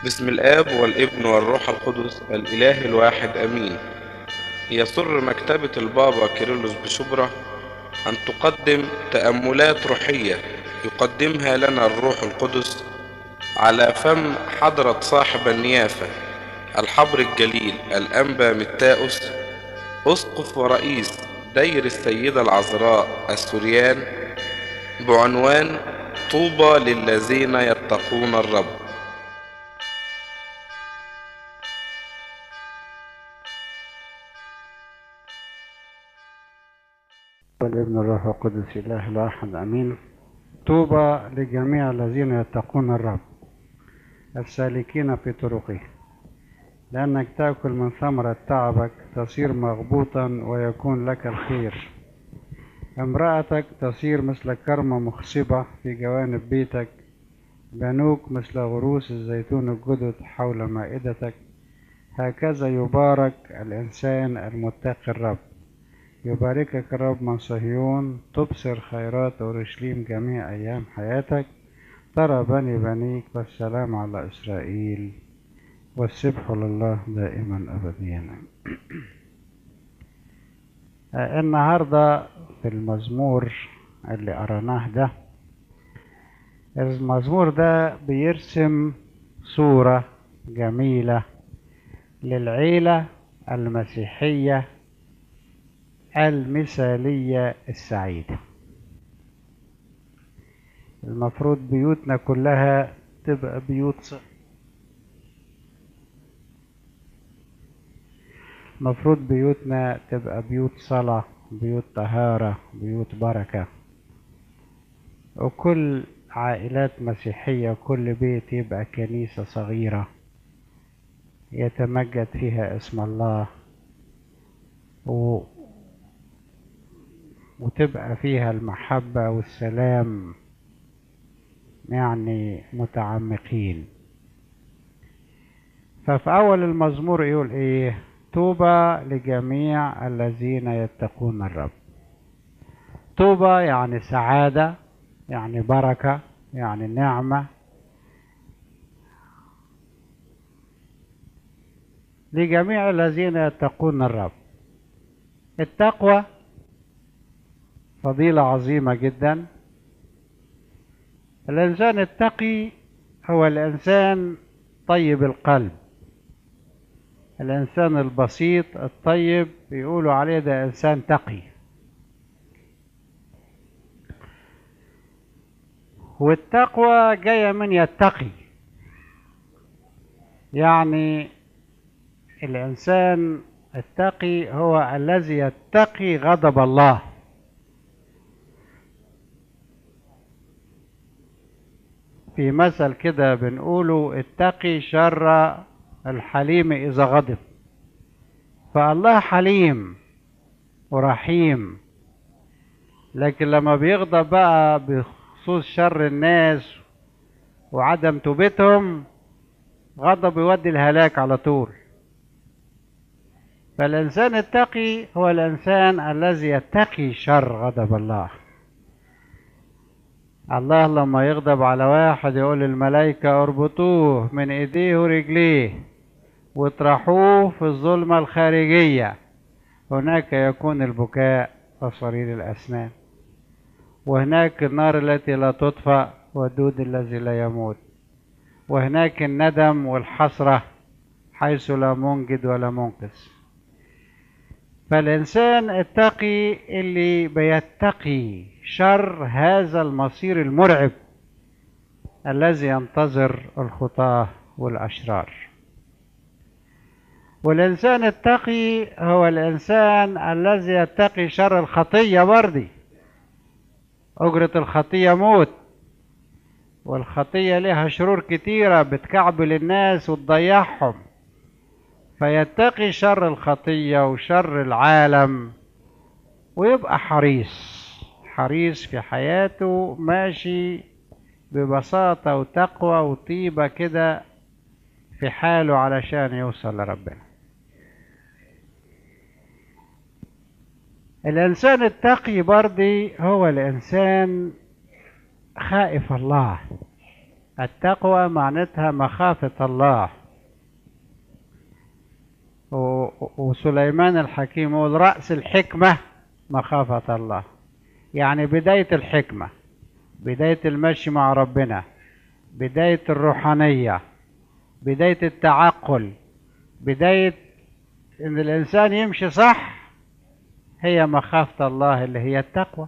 بسم الآب والابن والروح القدس الإله الواحد أمين يسر مكتبة البابا كيرلس بشبرة أن تقدم تأملات روحية يقدمها لنا الروح القدس على فم حضرة صاحب النيافة الحبر الجليل الأنبا متاؤس أسقف ورئيس دير السيدة العذراء السوريان بعنوان طوبى للذين يتقون الرب والابن الروح القدس إله الواحد أمين طوبى لجميع الذين يتقون الرب السالكين في طرقه لأنك تأكل من ثمرة تعبك تصير مغبوطا ويكون لك الخير امرأتك تصير مثل كرمة مخصبة في جوانب بيتك بنوك مثل غروس الزيتون الجدد حول مائدتك هكذا يبارك الإنسان المتقي الرب يباركك الرب من صهيون تبصر خيرات أورشليم جميع أيام حياتك ترى بني بنيك والسلام على إسرائيل والسبح لله دائما أبديا النهاردة في المزمور اللي قرناه ده المزمور ده بيرسم صورة جميلة للعيلة المسيحية المثالية السعيدة المفروض بيوتنا كلها تبقى بيوت ص... المفروض بيوتنا تبقى بيوت صلاة بيوت طهارة بيوت بركة وكل عائلات مسيحية كل بيت يبقى كنيسة صغيرة يتمجد فيها اسم الله و... وتبقى فيها المحبة والسلام يعني متعمقين ففي أول المزمور يقول إيه طوبى لجميع الذين يتقون الرب طوبى يعني سعادة يعني بركة يعني نعمة لجميع الذين يتقون الرب التقوى فضيلة عظيمة جدا الإنسان التقي هو الإنسان طيب القلب الإنسان البسيط الطيب بيقولوا عليه ده إنسان تقي والتقوى جاية من يتقي يعني الإنسان التقي هو الذي يتقي غضب الله في مثل كده بنقوله اتقي شر الحليم إذا غضب فالله حليم ورحيم لكن لما بيغضب بقى بخصوص شر الناس وعدم توبتهم غضب يودي الهلاك على طول فالإنسان التقي هو الإنسان الذي يتقي شر غضب الله الله لما يغضب على واحد يقول للملائكة اربطوه من ايديه ورجليه واطرحوه في الظلمة الخارجية هناك يكون البكاء وصرير الأسنان وهناك النار التي لا تطفأ والدود الذي لا يموت وهناك الندم والحسرة حيث لا منجد ولا منقذ فالإنسان التقي اللي بيتقي شر هذا المصير المرعب الذي ينتظر الخطاة والأشرار والإنسان التقي هو الإنسان الذي يتقي شر الخطية برضي أجرة الخطية موت والخطية لها شرور كتيرة بتكعبل الناس وتضيعهم فيتقي شر الخطية وشر العالم ويبقى حريص حريص في حياته ماشي ببساطة وتقوى وطيبة كده في حاله علشان يوصل لربنا الإنسان التقي برضي هو الإنسان خائف الله التقوى معناتها مخافة الله وسليمان الحكيم يقول رأس الحكمة مخافة الله يعني بداية الحكمة بداية المشي مع ربنا بداية الروحانية بداية التعقل بداية ان الانسان يمشي صح هي مخافة الله اللي هي التقوى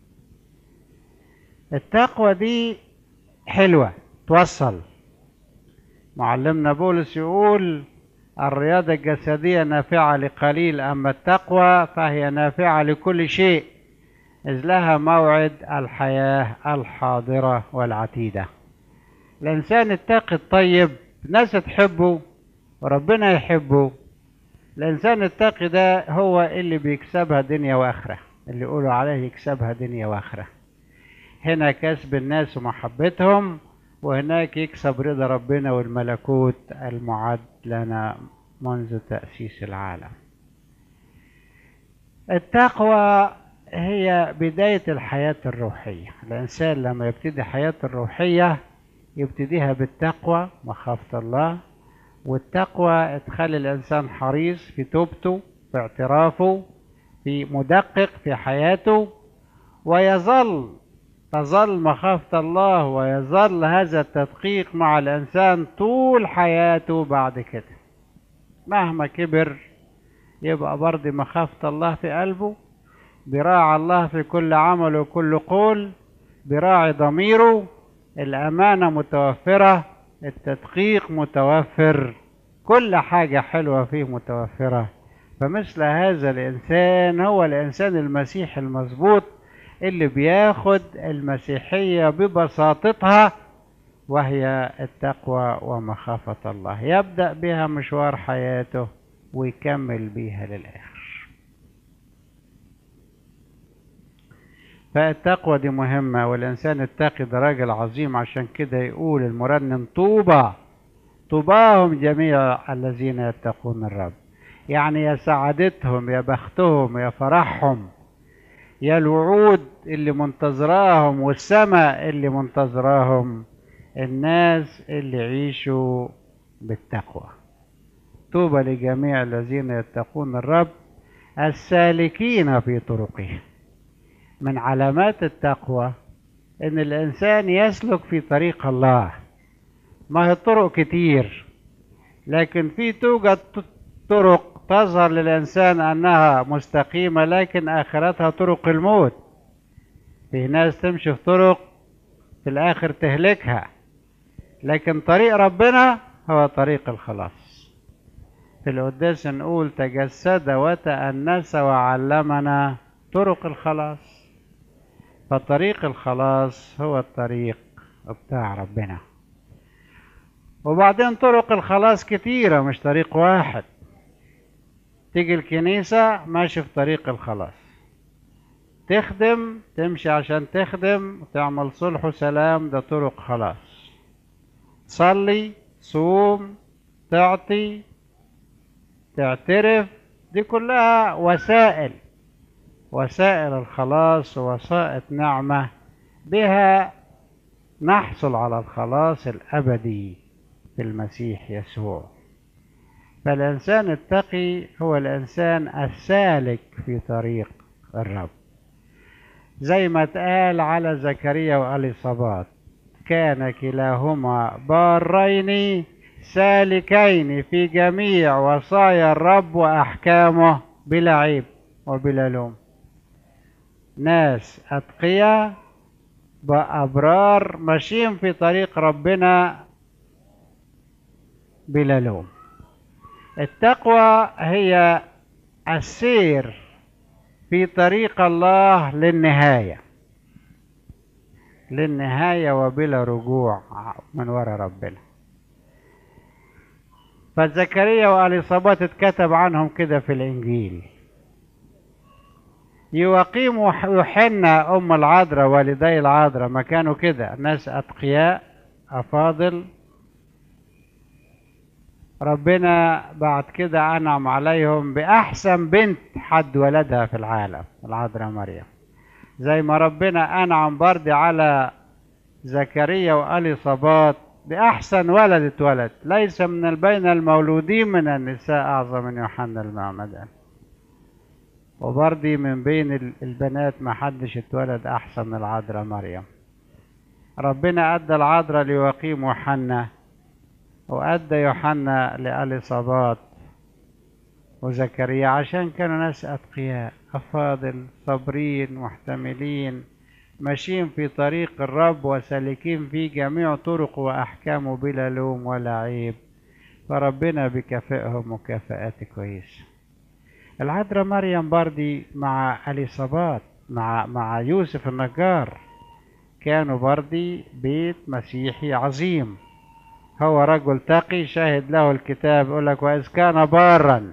التقوى دي حلوة توصل معلمنا بولس يقول الرياضة الجسدية نافعة لقليل أما التقوى فهي نافعة لكل شيء إذ لها موعد الحياة الحاضرة والعتيدة الإنسان التقي الطيب ناس تحبه وربنا يحبه الإنسان التقي ده هو اللي بيكسبها دنيا وآخرة اللي يقولوا عليه يكسبها دنيا وآخرة هنا كسب الناس ومحبتهم وهناك يكسب رضا ربنا والملكوت المعد لنا منذ تأسيس العالم التقوى هي بداية الحياة الروحية الإنسان لما يبتدي حياته الروحية يبتديها بالتقوى مخافة الله والتقوى تخلي الإنسان حريص في توبته في اعترافه في مدقق في حياته ويظل تظل مخافة الله ويظل هذا التدقيق مع الإنسان طول حياته بعد كده مهما كبر يبقى برضه مخافة الله في قلبه براعي الله في كل عمل وكل قول براعي ضميره الأمانة متوفرة التدقيق متوفر كل حاجة حلوة فيه متوفرة فمثل هذا الإنسان هو الإنسان المسيحي المظبوط اللي بياخد المسيحية ببساطتها وهي التقوى ومخافة الله يبدأ بها مشوار حياته ويكمل بيها للآخر فالتقوى دي مهمة والإنسان التقي ده راجل عظيم عشان كده يقول المرنم طوبى طوباهم جميع الذين يتقون الرب يعني يا سعادتهم يا بختهم يا فرحهم يا الوعود اللي منتظراهم والسماء اللي منتظراهم الناس اللي يعيشوا بالتقوى طوبى لجميع الذين يتقون الرب السالكين في طرقه من علامات التقوى ان الانسان يسلك في طريق الله ما هي طرق كتير لكن في توجد طرق تظهر للانسان انها مستقيمه لكن اخرتها طرق الموت في ناس تمشي في طرق في الاخر تهلكها لكن طريق ربنا هو طريق الخلاص في القداس نقول تجسد وتأنس وعلمنا طرق الخلاص فطريق الخلاص هو الطريق بتاع ربنا وبعدين طرق الخلاص كتيرة مش طريق واحد تيجي الكنيسة ماشي في طريق الخلاص تخدم تمشي عشان تخدم وتعمل صلح وسلام ده طرق خلاص تصلي تصوم تعطي تعترف دي كلها وسائل وسائل الخلاص ووسائط نعمة بها نحصل على الخلاص الأبدي في المسيح يسوع فالإنسان التقي هو الإنسان السالك في طريق الرب زي ما اتقال على زكريا وأليصابات كان كلاهما بارين سالكين في جميع وصايا الرب وأحكامه بلا عيب وبلا لوم ناس أتقياء بأبرار ماشيين في طريق ربنا بلا لوم التقوى هي السير في طريق الله للنهاية للنهاية وبلا رجوع من وراء ربنا فزكريا وأليصابات اتكتب عنهم كده في الإنجيل يقيم يوحنا أم العذراء والدي العذراء ما كانوا كده ناس أتقياء أفاضل ربنا بعد كده أنعم عليهم بأحسن بنت حد ولدها في العالم العذراء مريم زي ما ربنا أنعم برضه على زكريا وأليصابات بأحسن ولد اتولد ليس من البين المولودين من النساء أعظم من يوحنا المعمدان وبرضي من بين البنات ما حدش اتولد أحسن من العذراء مريم ربنا أدى العذراء ليقيم يوحنا وأدى يوحنا لأليصابات وزكريا عشان كانوا ناس أتقياء أفاضل صابرين محتملين ماشيين في طريق الرب وسالكين في جميع طرق وأحكامه بلا لوم ولا عيب فربنا بكافئهم مكافآت كويسة العذراء مريم بردي مع اليصابات مع مع يوسف النجار كانوا بردي بيت مسيحي عظيم هو رجل تقي شاهد له الكتاب يقول لك وإذ كان بارا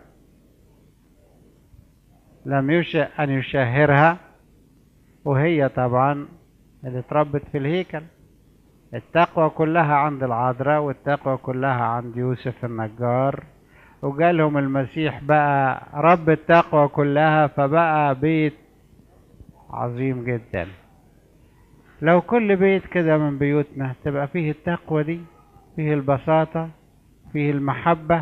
لم يشأ أن يشهرها وهي طبعا اللي اتربت في الهيكل التقوى كلها عند العذراء والتقوى كلها عند يوسف النجار وجالهم المسيح بقى رب التقوى كلها فبقى بيت عظيم جدا لو كل بيت كده من بيوتنا تبقى فيه التقوى دي فيه البساطة فيه المحبة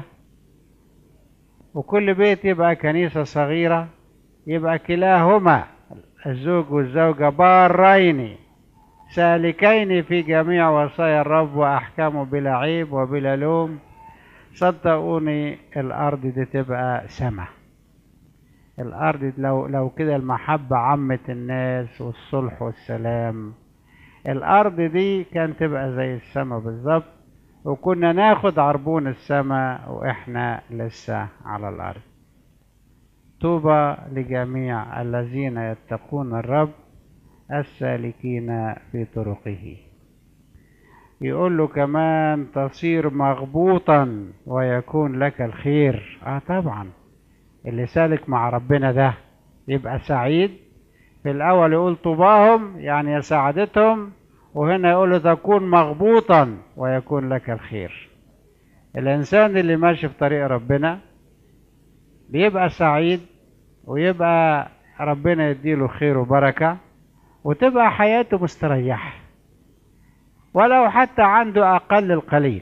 وكل بيت يبقى كنيسة صغيرة يبقى كلاهما الزوج والزوجة بارين سالكين في جميع وصايا الرب وأحكامه بلا عيب وبلا لوم صدقوني الأرض دي تبقى سما الأرض لو لو كده المحبة عمت الناس والصلح والسلام الأرض دي كانت تبقى زي السما بالظبط وكنا ناخد عربون السما وإحنا لسه على الأرض طوبى لجميع الذين يتقون الرب السالكين في طرقه يقول له كمان تصير مغبوطا ويكون لك الخير اه طبعا اللي سالك مع ربنا ده يبقى سعيد في الاول يقول طوباهم يعني سعادتهم وهنا يقول تكون مغبوطا ويكون لك الخير الانسان اللي ماشي في طريق ربنا بيبقى سعيد ويبقى ربنا يديله خير وبركة وتبقى حياته مستريحة ولو حتى عنده أقل القليل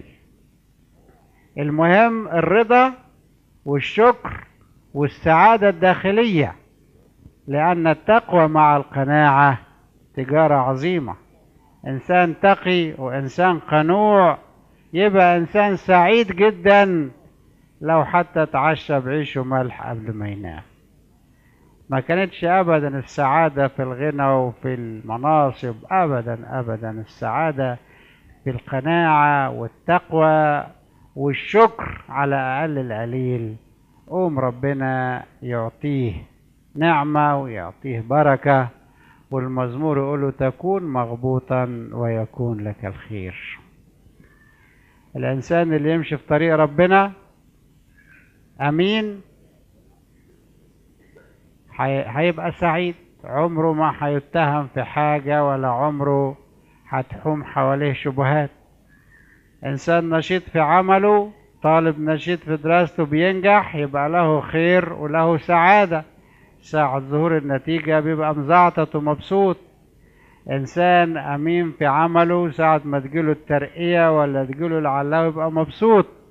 المهم الرضا والشكر والسعادة الداخلية لأن التقوى مع القناعة تجارة عظيمة إنسان تقي وإنسان قنوع يبقى إنسان سعيد جدا لو حتى تعشى بعيش وملح قبل ما ينام ما كانتش ابدا السعادة في الغنى وفي المناصب ابدا ابدا السعادة في القناعة والتقوى والشكر على اقل القليل قوم ربنا يعطيه نعمة ويعطيه بركة والمزمور يقوله تكون مغبوطا ويكون لك الخير الانسان اللي يمشي في طريق ربنا امين هيبقى سعيد عمره ما هيتهم في حاجة ولا عمره هتحوم حواليه شبهات إنسان نشيط في عمله طالب نشيط في دراسته بينجح يبقى له خير وله سعادة ساعة ظهور النتيجة بيبقى مزعطط ومبسوط إنسان أمين في عمله ساعة ما تجيله الترقية ولا تجيله العلاوة يبقى مبسوط